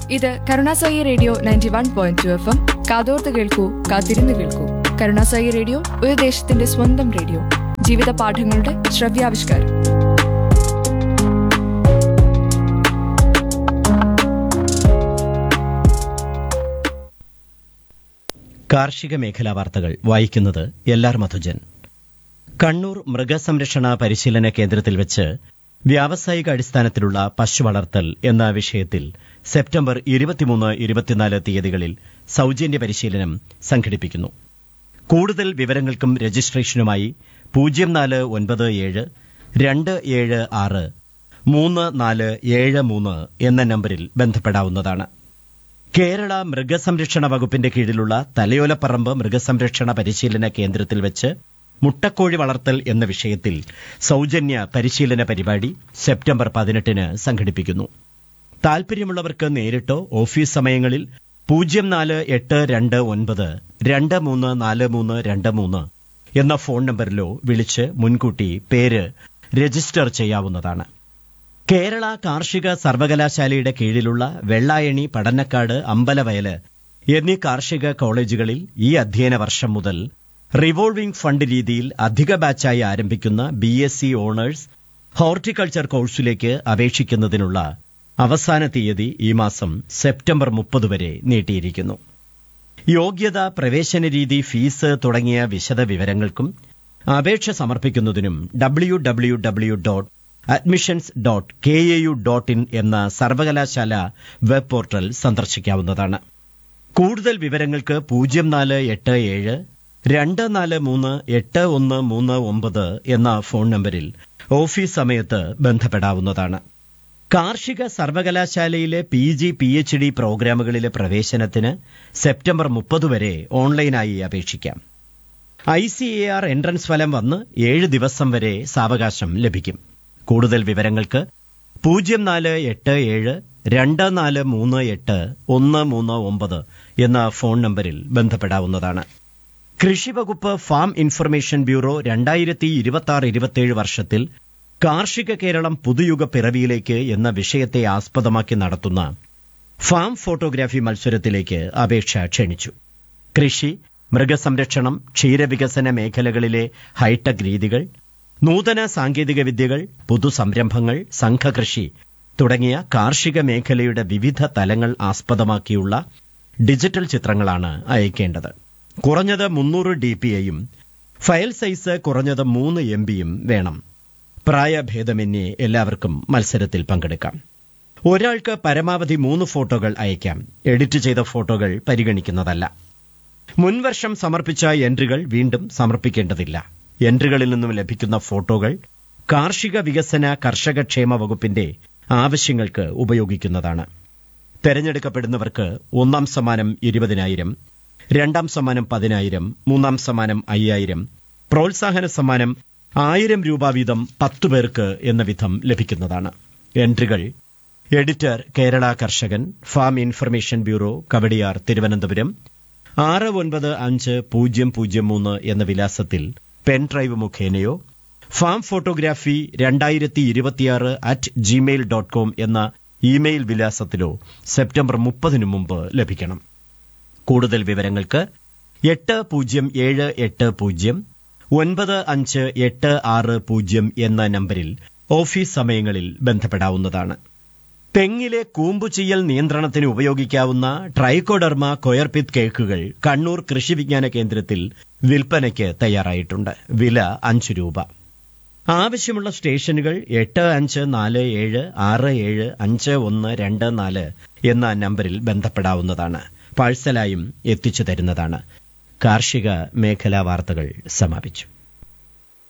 ഇത് Karunasai radio ninety one point two F M കാതോർത്ത് കേൾക്കൂ കാത്തിരുന്ന് കേൾക്കൂ കരുണാസായി റേഡിയോ ഒരു ദേശത്തിന്റെ സ്വന്തം റേഡിയോ ജീവിത പാഠങ്ങളുടെ ശ്രവ്യാവിഷ്കാരം കാർഷിക മേഖലാ വാർത്തകൾ വായിക്കുന്നത് എല്ലാർ മധുജൻ കണ്ണൂർ മൃഗസംരക്ഷണ പരിശീലന കേന്ദ്രത്തിൽ വെച്ച് വ്യാവസായിക അടിസ്ഥാനത്തിലുള്ള പശു വളർത്തൽ എന്ന വിഷയത്തിൽ സെപ്റ്റംബർ ഇരുപത്തിമൂന്ന് ഇരുപത്തിനാല് തീയതികളിൽ സൌജന്യ പരിശീലനം സംഘടിപ്പിക്കുന്നു കൂടുതൽ വിവരങ്ങൾക്കും രജിസ്ട്രേഷനുമായി പൂജ്യം നാല് ഒൻപത് ഏഴ് രണ്ട് ഏഴ് ആറ് മൂന്ന് നാല് ഏഴ് മൂന്ന് എന്ന നമ്പരിൽ ബന്ധപ്പെടാവുന്നതാണ് കേരള മൃഗസംരക്ഷണ വകുപ്പിന്റെ കീഴിലുള്ള തലയോലപ്പറമ്പ് മൃഗസംരക്ഷണ പരിശീലന കേന്ദ്രത്തിൽ വെച്ച് മുട്ടക്കോഴി വളർത്തൽ എന്ന വിഷയത്തിൽ സൌജന്യ പരിശീലന പരിപാടി സെപ്റ്റംബർ പതിനെട്ടിന് സംഘടിപ്പിക്കുന്നു താൽപര്യമുള്ളവർക്ക് നേരിട്ടോ ഓഫീസ് സമയങ്ങളിൽ പൂജ്യം നാല് എട്ട് രണ്ട് ഒൻപത് രണ്ട് മൂന്ന് നാല് മൂന്ന് രണ്ട് മൂന്ന് എന്ന ഫോൺ നമ്പറിലോ വിളിച്ച് മുൻകൂട്ടി പേര് രജിസ്റ്റർ ചെയ്യാവുന്നതാണ് കേരള കാർഷിക സർവകലാശാലയുടെ കീഴിലുള്ള വെള്ളായണി പടന്നക്കാട് അമ്പലവയല് എന്നീ കാർഷിക കോളേജുകളിൽ ഈ അധ്യയന വർഷം മുതൽ റിവോൾവിംഗ് ഫണ്ട് രീതിയിൽ അധിക ബാച്ചായി ആരംഭിക്കുന്ന B S C honours horticulture കോഴ്സിലേക്ക് അപേക്ഷിക്കുന്നതിനുള്ള അവസാന തീയതി ഈ മാസം സെപ്റ്റംബർ മുപ്പത് വരെ നീട്ടിയിരിക്കുന്നു യോഗ്യത പ്രവേശന രീതി ഫീസ് തുടങ്ങിയ വിശദ വിവരങ്ങൾക്കും അപേക്ഷ സമർപ്പിക്കുന്നതിനും W W W dot admissions dot K A U dot in എന്ന സർവകലാശാല വെബ് പോർട്ടൽ സന്ദർശിക്കാവുന്നതാണ് കൂടുതൽ വിവരങ്ങൾക്ക് പൂജ്യം നാല് എട്ട് ഏഴ് രണ്ട് നാല് മൂന്ന് എട്ട് ഒന്ന് മൂന്ന് ഒമ്പത് എന്ന ഫോൺ നമ്പരിൽ ഓഫീസ് സമയത്ത് ബന്ധപ്പെടാവുന്നതാണ് കാർഷിക സർവകലാശാലയിലെ P G P H D പ്രോഗ്രാമുകളിലെ പ്രവേശനത്തിന് സെപ്റ്റംബർ മുപ്പത് വരെ ഓൺലൈനായി അപേക്ഷിക്കാം I C A R entrance ഫലം വന്ന് ഏഴ് ദിവസം വരെ സാവകാശം ലഭിക്കും കൂടുതൽ വിവരങ്ങൾക്ക് പൂജ്യം നാല് എട്ട് ഏഴ് രണ്ട് നാല് മൂന്ന് എട്ട് ഒന്ന് മൂന്ന് ഒമ്പത് എന്ന ഫോൺ നമ്പരിൽ ബന്ധപ്പെടാവുന്നതാണ് കൃഷിവകുപ്പ് ഫാം ഇൻഫർമേഷൻ ബ്യൂറോ രണ്ടായിരത്തി ഇരുപത്തി ആറ് ഇരുപത്തിയേഴ് വർഷത്തിൽ കാർഷിക കേരളം പുതുയുഗ പിറവിയിലേക്ക് എന്ന വിഷയത്തെ ആസ്പദമാക്കി നടത്തുന്ന ഫാം ഫോട്ടോഗ്രാഫി മത്സരത്തിലേക്ക് അപേക്ഷ ക്ഷണിച്ചു കൃഷി മൃഗസംരക്ഷണം ക്ഷീരവികസന മേഖലകളിലെ ഹൈടെക് രീതികൾ നൂതന സാങ്കേതിക വിദ്യകൾ പുതുസംരംഭങ്ങൾ സംഘകൃഷി തുടങ്ങിയ കാർഷിക മേഖലയുടെ വിവിധ തലങ്ങൾ ആസ്പദമാക്കിയുള്ള ഡിജിറ്റൽ ചിത്രങ്ങളാണ് അയക്കേണ്ടത് കുറഞ്ഞത് മുന്നൂറ് ഡി പി ഐയും ഫയൽ സൈസ് കുറഞ്ഞത് മൂന്ന് എം ബിയും വേണം പ്രായഭേദമന്യേ എല്ലാവർക്കും മത്സരത്തിൽ പങ്കെടുക്കാം ഒരാൾക്ക് പരമാവധി മൂന്ന് ഫോട്ടോകൾ അയക്കാം എഡിറ്റ് ചെയ്ത ഫോട്ടോകൾ പരിഗണിക്കുന്നതല്ല മുൻവർഷം സമർപ്പിച്ച എൻട്രികൾ വീണ്ടും സമർപ്പിക്കേണ്ടതില്ല എൻട്രികളിൽ നിന്നും ലഭിക്കുന്ന ഫോട്ടോകൾ കാർഷിക വികസന കർഷകക്ഷേമ വകുപ്പിന്റെ ആവശ്യങ്ങൾക്ക് ഉപയോഗിക്കുന്നതാണ് തെരഞ്ഞെടുക്കപ്പെടുന്നവർക്ക് ഒന്നാം സമ്മാനം ഇരുപതിനായിരം രണ്ടാം സമ്മാനം പതിനായിരം മൂന്നാം സമ്മാനം അയ്യായിരം പ്രോത്സാഹന സമ്മാനം ആയിരം രൂപ വീതം പത്തു പേർക്ക് എന്ന വിധം ലഭിക്കുന്നതാണ് എൻട്രികൾ എഡിറ്റർ കേരള കർഷകൻ farm information bureau Kawdiar Thiruvananthapuram ആറ് ഒൻപത് അഞ്ച് പൂജ്യം പൂജ്യം മൂന്ന് എന്ന വിലാസത്തിൽ പെൻഡ്രൈവ് മുഖേനയോ ഫാം ഫോട്ടോഗ്രാഫി രണ്ടായിരത്തി ഇരുപത്തിയാറ് അറ്റ് ജിമെയിൽ ഡോട്ട് കോം എന്ന ഇമെയിൽ വിലാസത്തിലോ സെപ്റ്റംബർ മുപ്പതിനു മുമ്പ് ലഭിക്കണം കൂടുതൽ വിവരങ്ങൾക്ക് എട്ട് പൂജ്യം ഏഴ് എട്ട് പൂജ്യം ഒൻപത് അഞ്ച് എട്ട് ആറ് പൂജ്യം എന്ന നമ്പരിൽ ഓഫീസ് സമയങ്ങളിൽ ബന്ധപ്പെടാവുന്നതാണ് തെങ്ങിലെ കൂമ്പുചീയൽ നിയന്ത്രണത്തിന് ഉപയോഗിക്കാവുന്ന ട്രൈക്കോഡർമ കൊയർപിത് കേക്കുകൾ കണ്ണൂർ കൃഷി വിജ്ഞാന കേന്ദ്രത്തിൽ വിൽപ്പനയ്ക്ക് തയ്യാറായിട്ടുണ്ട് വില അഞ്ച് രൂപ ആവശ്യമുള്ള സ്റ്റേഷനുകൾ എട്ട് അഞ്ച് നാല് ഏഴ് ആറ് ഏഴ് അഞ്ച് ഒന്ന് രണ്ട് നാല് എന്ന നമ്പരിൽ ബന്ധപ്പെടാവുന്നതാണ് പാഴ്സലായും എത്തിച്ചു തരുന്നതാണ് കാർഷിക മേഖലാ വാർത്തകൾ സമാപിച്ചു